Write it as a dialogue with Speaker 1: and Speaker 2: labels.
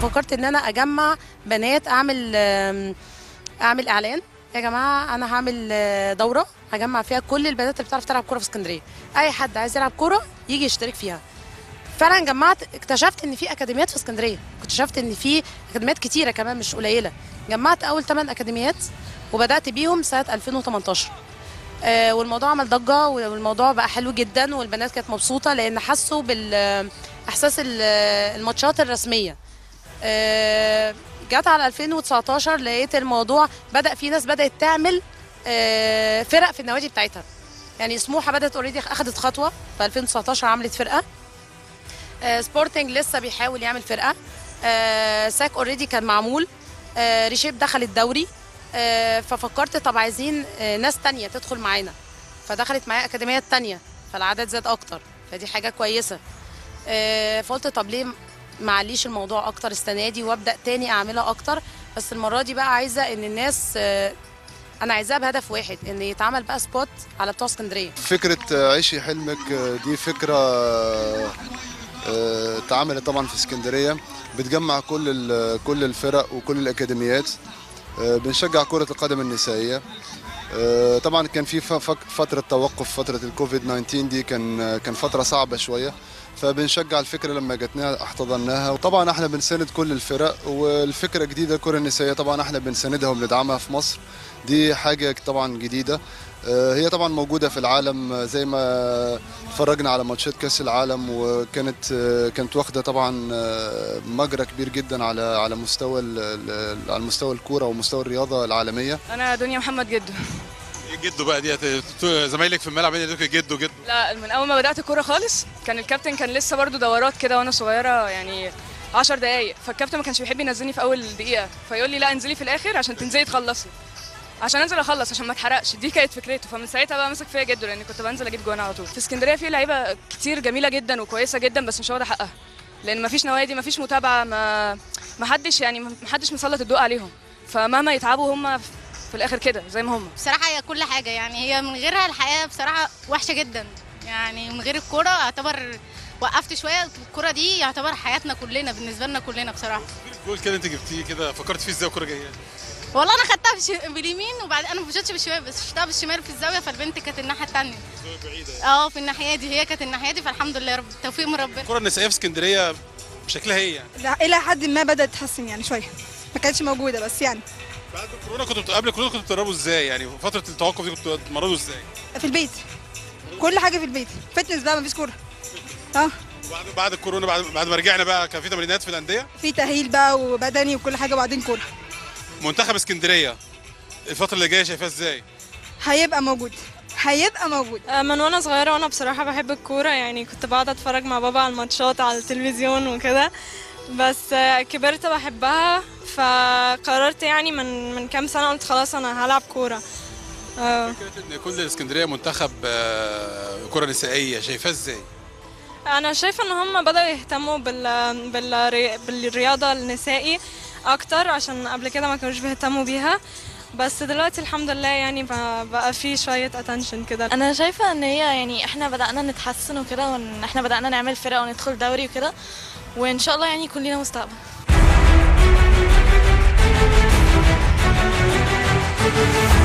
Speaker 1: ففكرت ان انا اجمع بنات اعمل آم، اعمل اعلان يا جماعه انا هعمل آه، دوره هجمع فيها كل البنات اللي بتعرف تلعب كوره في اسكندريه اي حد عايز يلعب كوره يجي يشترك فيها فعلا جمعت اكتشفت ان في اكاديميات في اسكندريه اكتشفت ان في اكاديميات كتيره كمان مش قليله جمعت اول 8 اكاديميات وبدات بيهم سنه 2018 آه، والموضوع عمل ضجه والموضوع بقى حلو جدا والبنات كانت مبسوطه لان حسوا بالاحساس الماتشات الرسميه آه، جت على 2019 لقيت الموضوع بدا في ناس بدات تعمل آه، فرق في النوادي بتاعتها يعني سموحه بدات اوريدي اخذت خطوه في 2019 عملت فرقه آه، سبورتنج لسه بيحاول يعمل فرقه آه، ساك اوريدي كان معمول آه، ريشيب دخل الدوري آه، ففكرت طب عايزين آه، ناس تانية تدخل معانا فدخلت معايا اكاديميات تانية فالعدد زاد اكتر فدي حاجه كويسه آه، فقلت طب ليه معليش الموضوع اكتر السنه دي وابدا تاني اعملها اكتر بس المره دي بقى عايزه ان الناس آه، انا عايزاها بهدف واحد ان يتعمل بقى سبوت على بتوع اسكندريه
Speaker 2: فكرة عيشي حلمك دي فكرة آه، اتعملت طبعا في اسكندرية بتجمع كل ال- كل الفرق وكل الأكاديميات آه، بنشجع كرة القدم النسائية آه، طبعا كان في ف- فك- فترة توقف فترة الكوفيد 19 دي كان كان فترة صعبة شوية فبنشجع الفكرة لما جاتنا احتضناها وطبعا احنا بنساند كل الفرق والفكرة جديدة الكرة النسائية طبعا احنا بنساندها وبندعمها في مصر دي حاجة طبعا جديدة آه، هي طبعا موجودة في العالم آه، زي ما اتفرجنا على ماتشات كأس العالم وكانت آه، كانت واخدة طبعا آه، مجرى كبير جدا على على مستوى ال- ال- على مستوى الكورة ومستوى الرياضة العالمية
Speaker 3: انا دنيا محمد جدو
Speaker 4: جدو بقى ديت زمايلك في الملعب يدوك جدو جدو
Speaker 3: لا من اول ما بدات كوره خالص كان الكابتن كان لسه برضو دورات كده وانا صغيره يعني 10 دقايق فالكابتن ما كانش بيحب ينزلني في اول دقيقه فيقول لي لا انزلي في الاخر عشان تنزلي تخلصي عشان انزل اخلص عشان ما اتحرقش دي كانت فكرته فمن ساعتها بقى مسك فيا جدا لان كنت بنزل اجيب جوان على طول في اسكندريه في لعيبه كتير جميله جدا وكويسه جدا بس مش واخده حقها لان ما فيش نوادي ما فيش متابعه ما ما حدش يعني ما حدش مسلط الضوء عليهم فمهما يتعبوا هم في الاخر كده زي ما هم
Speaker 5: بصراحة هي كل حاجة يعني هي من غيرها الحياة بصراحة وحشة جدا يعني من غير الكورة يعتبر وقفت شوية الكورة دي يعتبر حياتنا كلنا بالنسبة لنا كلنا بصراحة
Speaker 4: الجول كده انت جبتيه كده فكرت فيه ازاي والكوره جايه
Speaker 5: والله أنا خدتها بالش- باليمين وبعدين أنا ما بشوتش بالشمال بس شفتها بالشمال في الزاوية فالبنت كانت الناحية التانية اه في الناحية دي هي كانت الناحية دي فالحمد لله رب توفيق من ربنا
Speaker 4: الكوره النسائيه في اسكندريه شكلها ايه يعني
Speaker 6: لا الى حد ما بدات تتحسن يعني شويه ما كانتش موجوده بس يعني
Speaker 4: بعد الكورونا كنتوا بت- قبل الكورونا كنتوا بتدربوا ازاي يعني فتره التوقف دي كنتوا بتتمرنوا ازاي
Speaker 6: في البيت كل حاجه في البيت فتنس بقى مفيش كوره اه
Speaker 4: وبعد بعد الكورونا بعد بعد ما رجعنا بقى كان في تمرينات في الانديه
Speaker 6: في تاهيل بقى وبدني وكل حاجه وبعدين كوره
Speaker 4: منتخب اسكندريه الفتره اللي جايه شايفاها ازاي
Speaker 6: هيبقى موجود هيبقى موجود
Speaker 7: من وانا صغيره وانا بصراحه بحب الكوره يعني كنت بقعد اتفرج مع بابا على الماتشات على التلفزيون وكده بس آه، كبرت بحبها فقررت يعني من من كام سنه قلت خلاص انا هلعب كوره آه.
Speaker 4: فكره ان كل اسكندريه منتخب آه، كره نسائيه شايفاها ازاي
Speaker 7: انا شايفه ان هم بداوا يهتموا بال بالري... بالرياضه النسائي اكتر عشان قبل كده ما كانوش بيهتموا بيها بس دلوقتي الحمد لله يعني بقى, بقى في شويه اتنشن كده
Speaker 8: انا شايفه ان هي يعني احنا بدانا نتحسن وكده وان احنا بدانا نعمل فرق وندخل دوري وكده وان شاء الله يعني يكون لينا مستقبل